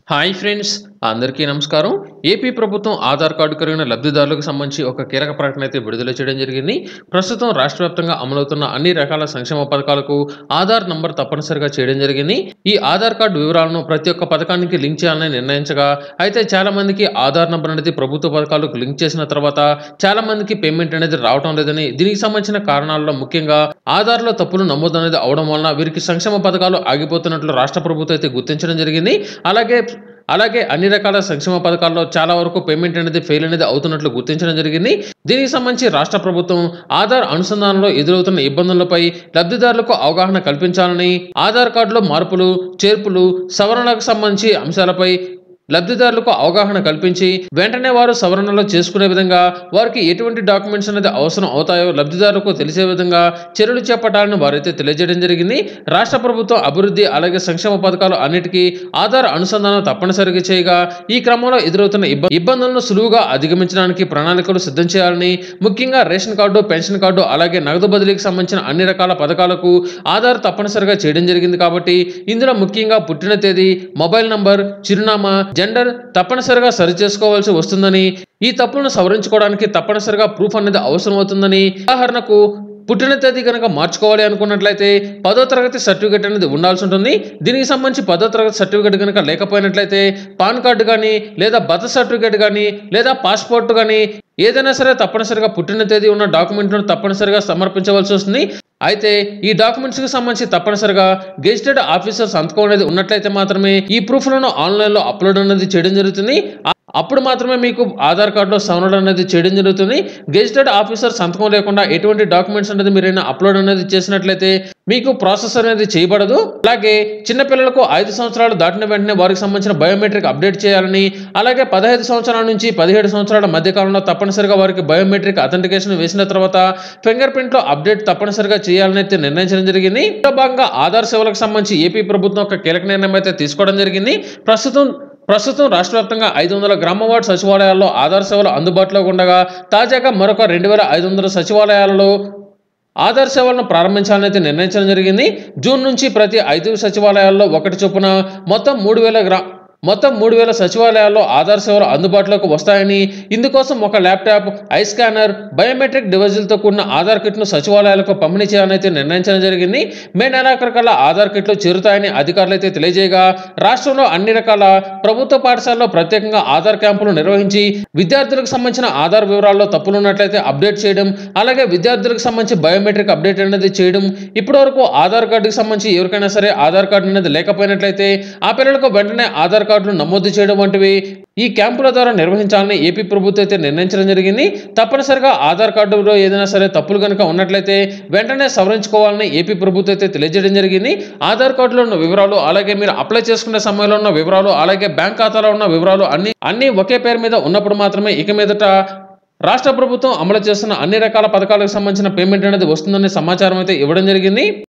hi friends అందరికీ నమస్కారం AP ప్రభుత్వం ఆధార్ కార్డు కలిగిన లబ్ధిదారులకు సంబంధించి ఒక కీలక ప్రకటన అయితే విడుదల చేయడం జరిగింది ప్రస్తుతం రాష్ట్ర వ్యాప్తంగా అమలవుతున్న అన్ని రకాల సంక్షేమ పథకాలకు ఆధార్ నంబర్ తప్పనిసరిగా చేయడం జరిగింది ఈ ఆధార్ కార్డు వివరాలను ప్రతి ఒక్క పథకానికి లింక్ చేయాలని నిర్ణయించగా అయితే చాలా మందికి ఆధార్ నంబర్ అనేది ప్రభుత్వ పథకాలకు లింక్ చేసిన తర్వాత చాలా మందికి పేమెంట్ అనేది రావడం లేదని దీనికి సంబంధించిన కారణాల్లో ముఖ్యంగా ఆధార్లో తప్పులు నమోదు అనేది అవడం వలన వీరికి సంక్షేమ పథకాలు ఆగిపోతున్నట్లు రాష్ట్ర ప్రభుత్వం అయితే గుర్తించడం జరిగింది అలాగే అలాగే అన్ని రకాల సంక్షేమ పథకాల్లో చాలా వరకు పేమెంట్ అనేది ఫెయిల్ అనేది అవుతున్నట్లు గుర్తించడం జరిగింది దీనికి సంబంధించి రాష్ట్ర ప్రభుత్వం ఆధార్ అనుసంధానంలో ఎదురవుతున్న ఇబ్బందులపై లబ్ధిదారులకు అవగాహన కల్పించాలని ఆధార్ కార్డులో మార్పులు చేర్పులు సవరణలకు సంబంధించి అంశాలపై లబ్ధిదారులకు అవగాహన కల్పించి వెంటనే వారు సవరణలు చేసుకునే విధంగా వారికి ఎటువంటి డాక్యుమెంట్స్ అనేది అవసరం అవుతాయో లబ్ధిదారులకు తెలిసే విధంగా చర్యలు చేపట్టాలని వారైతే తెలియజేయడం జరిగింది రాష్ట్ర ప్రభుత్వం అభివృద్ధి అలాగే సంక్షేమ పథకాలు అన్నిటికీ ఆధార్ అనుసంధానం తప్పనిసరిగా చేయగా ఈ క్రమంలో ఎదురవుతున్న ఇబ్బ- ఇబ్బందులను సులువుగా అధిగమించడానికి ప్రణాళికలు సిద్ధం చేయాలని ముఖ్యంగా రేషన్ కార్డు పెన్షన్ కార్డు అలాగే నగదు బదిలీకి సంబంధించిన అన్ని రకాల పథకాలకు ఆధార్ తప్పనిసరిగా చేయడం జరిగింది కాబట్టి ఇందులో ముఖ్యంగా పుట్టిన తేదీ మొబైల్ నంబర్ చిరునామా జెండర్ తప్పనిసరిగా సరి చేసుకోవాల్సి వస్తుందని ఈ తప్పులను సవరించుకోవడానికి తప్పనిసరిగా ప్రూఫ్ అనేది అవసరం అవుతుందని ఉదాహరణకు పుట్టిన తేదీ కనుక మార్చుకోవాలి అనుకున్నట్లయితే పదో తరగతి సర్టిఫికేట్ అనేది ఉండాల్సి ఉంటుంది దీనికి సంబంధించి పదో తరగతి సర్టిఫికేట్ కనుక లేకపోయినట్లయితే పాన్ కార్డు కానీ లేదా బర్త్ సర్టిఫికేట్ కానీ లేదా పాస్పోర్ట్ కానీ ఏదైనా సరే తప్పనిసరిగా పుట్టిన తేదీ ఉన్న డాక్యుమెంట్లను తప్పనిసరిగా సమర్పించవలసి వస్తుంది అయితే ఈ డాక్యుమెంట్స్కి సంబంధించి తప్పనిసరిగా గెజిటెడ్ ఆఫీసర్ సంతకం అనేది ఉన్నట్లయితే మాత్రమే ఈ ప్రూఫ్లను ఆన్లైన్లో అప్లోడ్ అనేది చేయడం జరుగుతుంది ఆ- అప్పుడు మాత్రమే మీకు ఆధార్ కార్డులో సవరణ అనేది చేయడం జరుగుతుంది గెజిటెడ్ ఆఫీసర్ సంతకం లేకుండా ఎటువంటి డాక్యుమెంట్స్ అనేది మీరైనా అప్లోడ్ అనేది చేసినట్లయితే మీకు ప్రాసెస్ అనేది చేయబడదు అలాగే చిన్నపిల్లలకు ఐదు సంవత్సరాలు దాటిన వెంటనే వారికి సంబంధించిన బయోమెట్రిక్ అప్డేట్ చేయాలని అలాగే పదహైదు సంవత్సరాల నుంచి పదిహేడు సంవత్సరాల మధ్య కాలంలో తప్పనిసరిగా వారికి బయోమెట్రిక్ అథెంటికేషన్ వేసిన తర్వాత ఫింగర్ ప్రింట్ లో అప్డేట్ తప్పనిసరిగా చేయాలని అయితే నిర్ణయించడం జరిగింది ఇందులో భాగంగా ఆధార్ సేవలకు సంబంధించి ఏపీ ప్రభుత్వం ఒక కీలక నిర్ణయం అయితే తీసుకోవడం జరిగింది ప్రస్తుతం ప్రస్తుతం రాష్ట్ర వ్యాప్తంగా ఐదు వందల గ్రామ వార్డు సచివాలయాల్లో ఆధార్ సేవలు అందుబాటులో ఉండగా తాజాగా మరొక రెండు వేల ఐదు వందల సచివాలయాలలో ఆధార్ సేవలను ప్రారంభించాలని అయితే నిర్ణయించడం జరిగింది జూన్ నుంచి ప్రతి ఐదు సచివాలయాల్లో ఒకటి చొప్పున మొత్తం మూడు వేల గ్రా మొత్తం మూడు వేల సచివాలయాల్లో ఆధార్ సేవలు అందుబాటులోకి వస్తాయని ఇందుకోసం ఒక ల్యాప్టాప్ ఐ స్కానర్ బయోమెట్రిక్ డివైజులతో కూడిన ఆధార్ కిట్ను సచివాలయాలకు పంపిణీ చేయాలని అయితే నిర్ణయించడం జరిగింది మే నెలాఖరు కల్లా ఆధార్ కిట్లు చేరుతాయని అధికారులు అయితే తెలియజేయగా రాష్ట్రంలో అన్ని రకాల ప్రభుత్వ పాఠశాలలో ప్రత్యేకంగా ఆధార్ క్యాంపులు నిర్వహించి విద్యార్థులకు సంబంధించిన ఆధార్ వివరాల్లో తప్పులు ఉన్నట్లయితే అప్డేట్ చేయడం అలాగే విద్యార్థులకు సంబంధించి బయోమెట్రిక్ అప్డేట్ అనేది చేయడం ఇప్పటివరకు ఆధార్ కార్డుకి సంబంధించి ఎవరికైనా సరే ఆధార్ కార్డు అనేది లేకపోయినట్లయితే ఆ పిల్లలకు వెంటనే ఆధార్ కార్డును నమోదు చేయడం వంటివి ఈ క్యాంపుల ద్వారా నిర్వహించాలని ఏపీ ప్రభుత్వం అయితే నిర్ణయించడం జరిగింది తప్పనిసరిగా ఆధార్ కార్డులో ఏదైనా సరే తప్పులు కనుక ఉన్నట్లయితే వెంటనే సవరించుకోవాలని ఏపీ ప్రభుత్వం అయితే తెలియజేయడం జరిగింది ఆధార్ కార్డులో ఉన్న వివరాలు అలాగే మీరు అప్లై చేసుకునే సమయంలో ఉన్న వివరాలు అలాగే బ్యాంక్ ఖాతాలో ఉన్న వివరాలు అన్ని అన్ని ఒకే పేరు మీద ఉన్నప్పుడు మాత్రమే ఇక మీదట రాష్ట్ర ప్రభుత్వం అమలు చేస్తున్న అన్ని రకాల పథకాలకు సంబంధించిన పేమెంట్ అనేది వస్తుందనే సమాచారం అయితే ఇవ్వడం జరిగింది